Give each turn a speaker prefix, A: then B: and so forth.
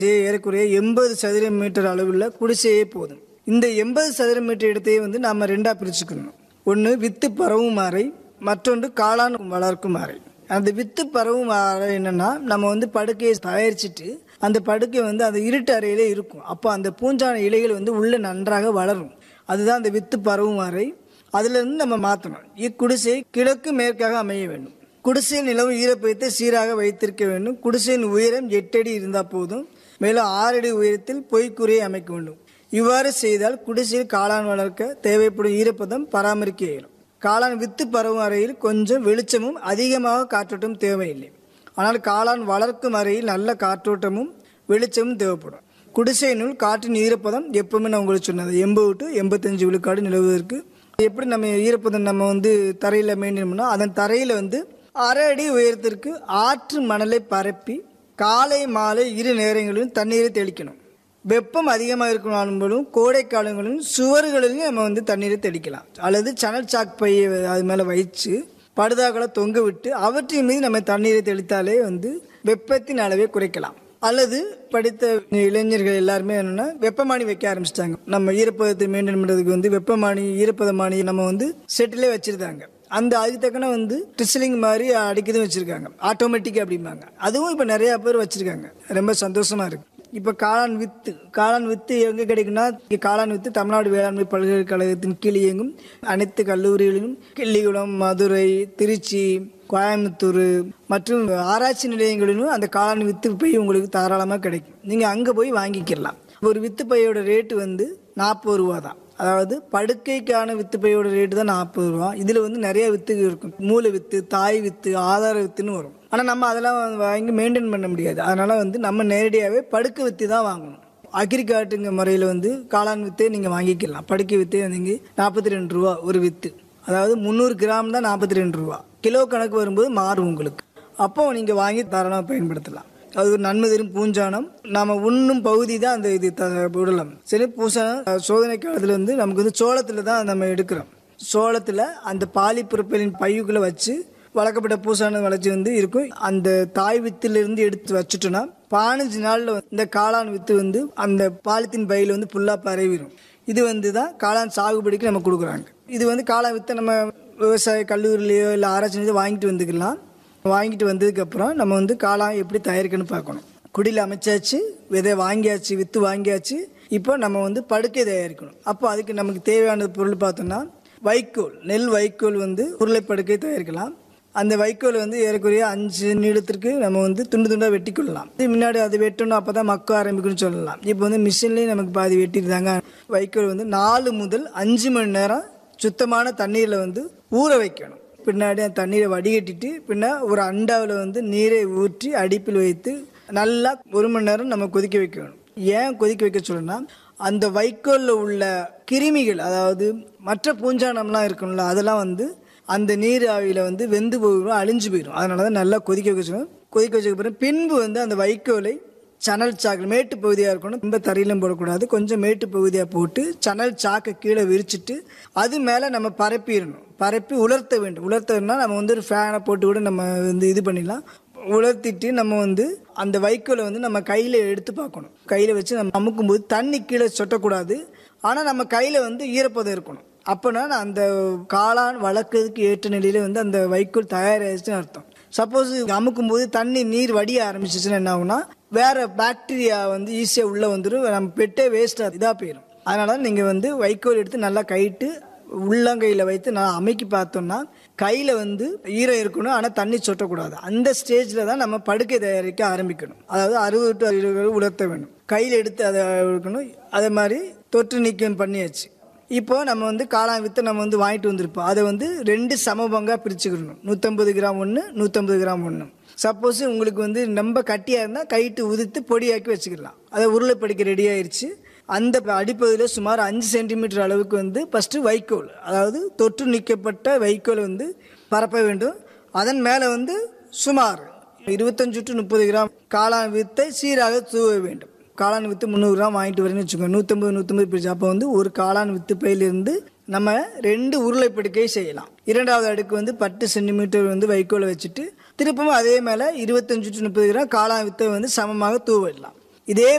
A: ஏறக்குறைய எண்பது சதுர மீட்டர் அளவுள்ள குடிசையே போதும் இந்த எண்பது சதுர மீட்டர் இடத்தையே வந்து நாம ரெண்டா பிரிச்சுக்கணும் ஒன்று வித்து பரவும் அறை மற்றொன்று காளான் வளர்க்கும் அறை அந்த வித்து பரவும் அறை என்னன்னா நம்ம வந்து படுக்கையை தயாரிச்சுட்டு அந்த படுக்கை வந்து அந்த இருட்டு அறையிலே இருக்கும் அப்போ அந்த பூஞ்சான இலைகள் வந்து உள்ள நன்றாக வளரும் அதுதான் அந்த வித்து பரவும் அறை அதுல இருந்து நம்ம மாற்றணும் இக்குடிசை கிழக்கு மேற்காக அமைய வேண்டும் குடிசையில் நிலவும் ஈரப்பதத்தை சீராக வைத்திருக்க வேண்டும் குடிசையின் உயரம் எட்டு அடி இருந்தால் போதும் மேலும் ஆறு அடி உயரத்தில் பொய்க்குறையை அமைக்க வேண்டும் இவ்வாறு செய்தால் குடிசையில் காளான் வளர்க்க தேவைப்படும் ஈரப்பதம் பராமரிக்க இயலும் காளான் வித்து பரவும் அறையில் கொஞ்சம் வெளிச்சமும் அதிகமாக காற்றோட்டம் தேவையில்லை ஆனால் காளான் வளர்க்கும் அறையில் நல்ல காற்றோட்டமும் வெளிச்சமும் தேவைப்படும் குடிசையினுள் காற்றின் ஈரப்பதம் எப்பவுமே நான் உங்களுக்கு சொன்னது எண்பது டு எண்பத்தஞ்சு விழுக்காடு நிலவுவதற்கு எப்படி நம்ம ஈரப்பதம் நம்ம வந்து தரையில் மெயின்டைன் பண்ணோம் அதன் தரையில் வந்து அரை அடி உயரத்திற்கு ஆற்று மணலை பரப்பி காலை மாலை இரு நேரங்களிலும் தண்ணீரை தெளிக்கணும் வெப்பம் அதிகமாக இருக்கணும் கோடை காலங்களிலும் சுவர்களிலும் நம்ம வந்து தண்ணீரை தெளிக்கலாம் அல்லது சணல் சாக் பையை அது மேலே வைச்சு படுதாக்களை தொங்க விட்டு அவற்றின் மீது நம்ம தண்ணீரை தெளித்தாலே வந்து வெப்பத்தின் அளவை குறைக்கலாம் அல்லது படித்த இளைஞர்கள் எல்லாருமே என்னன்னா வெப்பமானி வைக்க ஆரம்பிச்சிட்டாங்க நம்ம ஈரப்பதத்தை மெயின்டைன் பண்ணுறதுக்கு வந்து வெப்பமானி ஈரப்பதமானி நம்ம வந்து செட்டிலே வச்சிருந்தாங்க அந்த அதுக்கு தக்கன வந்து ட்ரிஸ்லிங் மாதிரி அடிக்கதும் வச்சிருக்காங்க ஆட்டோமேட்டிக் அப்படிம்பாங்க அதுவும் இப்போ நிறைய பேர் வச்சிருக்காங்க ரொம்ப சந்தோஷமா இருக்கு இப்போ காளான் வித்து காளான் வித்து எங்கே கிடைக்குன்னா இங்க காளான் வித்து தமிழ்நாடு வேளாண்மை பல்கலைக்கழகத்தின் கீழ் இயங்கும் அனைத்து கல்லூரிகளிலும் கிள்ளிகுளம் மதுரை திருச்சி கோயம்புத்தூர் மற்றும் ஆராய்ச்சி நிலையங்களிலும் அந்த காளான் வித்து பை உங்களுக்கு தாராளமாக கிடைக்கும் நீங்கள் அங்கே போய் வாங்கிக்கிடலாம் ஒரு வித்து பையோட ரேட்டு வந்து நாற்பது ரூபா தான் அதாவது படுக்கைக்கான வித்து பையோட ரேட்டு தான் நாற்பது ரூபா இதில் வந்து நிறைய வித்துகள் இருக்கும் மூளை வித்து தாய் வித்து ஆதார வித்துன்னு வரும் ஆனால் நம்ம அதெல்லாம் வாங்கி மெயின்டைன் பண்ண முடியாது அதனால வந்து நம்ம நேரடியாகவே படுக்கை வித்து தான் வாங்கணும் அக்ரிகாட்டுங்க முறையில் வந்து காளான் வித்தே நீங்கள் வாங்கிக்கலாம் படுக்கை வித்தே நீங்கள் நாற்பத்தி ரெண்டு ரூபா ஒரு வித்து அதாவது முந்நூறு கிராம் தான் நாற்பத்தி ரெண்டு ரூபா கிலோ கணக்கு வரும்போது மாறும் உங்களுக்கு அப்போ நீங்கள் வாங்கி தாராளமாக பயன்படுத்தலாம் அது ஒரு நன்மை தரும் பூஞ்சானம் நாம உண்ணும் பகுதி தான் அந்த இது த- விடலாம் சரி பூசானம் அஹ், சோதனை காலத்தில் வந்து நமக்கு வந்து சோளத்தில் தான் நம்ம எடுக்கிறோம் சோளத்தில் அந்த பாலிபுரப்பலின் பையுக்குள்ளே வச்சு வளர்க்கப்பட்ட பூசான வளர்ச்சி வந்து இருக்கும் அந்த தாய் வித்திலிருந்து எடுத்து வச்சுட்டோம்னா பதினஞ்சு நாளில் இந்த காளான் வித்து வந்து அந்த பாலித்தீன் பையில் வந்து ஃபுல்லாக பரவிடும் இது வந்து தான் காளான் சாகுபடிக்கு நம்ம கொடுக்குறாங்க இது வந்து காளான் வித்தை நம்ம விவசாய கல்லூரிலையோ இல்லை ஆராய்ச்சி நிலையத்திலயோ வாங்கிட்டு வந்துக்கலாம் வாங்கிட்டு வந்ததுக்கப்புறம் நம்ம வந்து காளான் எப்படி தயாரிக்கணும்னு பார்க்கணும் குடியில் அமைச்சாச்சு விதை வாங்கியாச்சு வித்து வாங்கியாச்சு இப்போ நம்ம வந்து படுக்கை தயாரிக்கணும் அப்போ அதுக்கு நமக்கு தேவையான பொருள் பார்த்தோம்னா வைக்கோல் நெல் வைக்கோல் வந்து உருளை படுக்கை தயாரிக்கலாம் அந்த வைக்கோல் வந்து ஏறக்குறைய அஞ்சு நீளத்திற்கு நம்ம வந்து துண்டு துண்டாக வெட்டி கொள்ளலாம் இது முன்னாடி அது வெட்டணும் அப்போ தான் மக்க ஆரம்பிக்கும்னு சொல்லலாம் இப்போ வந்து மிஷின்லேயும் நமக்கு பாதி வெட்டிருந்தாங்க வைக்கோல் வந்து நாலு முதல் அஞ்சு மணி நேரம் சுத்தமான தண்ணீரில் வந்து ஊற வைக்கணும் பின்னாடி அந்த தண்ணீரை வடிகட்டிட்டு பின்ன ஒரு அண்டாவில் வந்து நீரை ஊற்றி அடுப்பில் வைத்து நல்லா ஒரு மணி நேரம் நம்ம கொதிக்க வைக்கணும் ஏன் கொதிக்க வைக்க சொல்லணும்னா அந்த வைக்கோலில் உள்ள கிருமிகள் அதாவது மற்ற பூஞ்சானம்லாம் இருக்கும்ல அதெல்லாம் வந்து அந்த நீர் ஆவியில் வந்து வெந்து போயிடும் அழிஞ்சு போயிடும் அதனால தான் நல்லா கொதிக்க வைக்க சொல்லணும் கொதிக்க வச்சதுக்கு பிறகு பின்பு வந்து அந்த வைக்கோலை சணல் சாக்கு மேட்டு பகுதியாக இருக்கணும் ரொம்ப தரையிலும் போடக்கூடாது கொஞ்சம் மேட்டு பகுதியாக போட்டு சணல் சாக்கை கீழே விரிச்சிட்டு அது மேலே நம்ம பரப்பிடணும் பரப்பி உலர்த்த வேண்டும் உலர்த்தணும்னா நம்ம வந்து ஒரு ஃபேனை போட்டு கூட நம்ம வந்து இது பண்ணிடலாம் உலர்த்திட்டு நம்ம வந்து அந்த வைக்கோலை வந்து நம்ம கையில் எடுத்து பார்க்கணும் கையில் வச்சு நம்ம அமுக்கும் போது தண்ணி கீழே சொட்டக்கூடாது ஆனால் நம்ம கையில் வந்து ஈரப்பதம் இருக்கணும் அப்போனா அந்த காளான் வளர்க்கறதுக்கு ஏற்ற நிலையில வந்து அந்த வைக்கோல் தயாராகிடுச்சுன்னு அர்த்தம் சப்போஸ் அமுக்கும் போது தண்ணி நீர் வடிய ஆரம்பிச்சிச்சுன்னா என்ன ஆகும்னா வேற பாக்டீரியா வந்து ஈஸியாக உள்ளே வந்துடும் நம்ம பெட்டே வேஸ்ட்டாக இதாக போயிடும் அதனால நீங்கள் வந்து வைக்கோல் எடுத்து நல்லா கைட்டு உள்ளங்கையில் வைத்து நான் அமைக்கி பார்த்தோம்னா கையில் வந்து ஈரம் இருக்கணும் ஆனால் தண்ணி சொட்டக்கூடாது அந்த ஸ்டேஜில் தான் நம்ம படுக்கை தயாரிக்க ஆரம்பிக்கணும் அதாவது அறுபது டு அறுபது உலர்த்த வேண்டும் கையில் எடுத்து அதை இருக்கணும் அதே மாதிரி தொற்று நீக்கம் பண்ணியாச்சு இப்போ நம்ம வந்து காளான் வித்தை நம்ம வந்து வாங்கிட்டு வந்திருப்போம் அதை வந்து ரெண்டு சம பங்காக பிரிச்சுக்கணும் நூற்றம்பது கிராம் ஒன்று நூற்றம்பது கிராம் ஒன்று சப்போஸ் உங்களுக்கு வந்து ரொம்ப கட்டியாக இருந்தால் கைட்டு உதித்து பொடியாக்கி வச்சுக்கலாம் அதை உருளைப்படிக்க ரெடி ஆயிருச்சு அந்த அடிப்பகுதியில் சுமார் அஞ்சு சென்டிமீட்டர் அளவுக்கு வந்து ஃபஸ்ட்டு வைக்கோல் அதாவது தொற்று நீக்கப்பட்ட வைக்கோல் வந்து பரப்ப வேண்டும் அதன் மேலே வந்து சுமார் இருபத்தஞ்சு டு முப்பது கிராம் காளான் வித்தை சீராக தூவ வேண்டும் காளான் வித்து முந்நூறு கிராம் வாங்கிட்டு வரேன்னு வச்சுக்கோங்க நூற்றம்பது நூற்றம்பது பிரிச்சு அப்போ வந்து ஒரு காளான் வித்து பையிலிருந்து நம்ம ரெண்டு உருளைப்படுக்கை செய்யலாம் இரண்டாவது அடுக்கு வந்து பத்து சென்டிமீட்டர் வந்து வைக்கோலை வச்சுட்டு திருப்பவும் அதே மேலே இருபத்தஞ்சு டு முப்பது கிராம் காளான் வித்தை வந்து சமமாக தூவிடலாம் இதே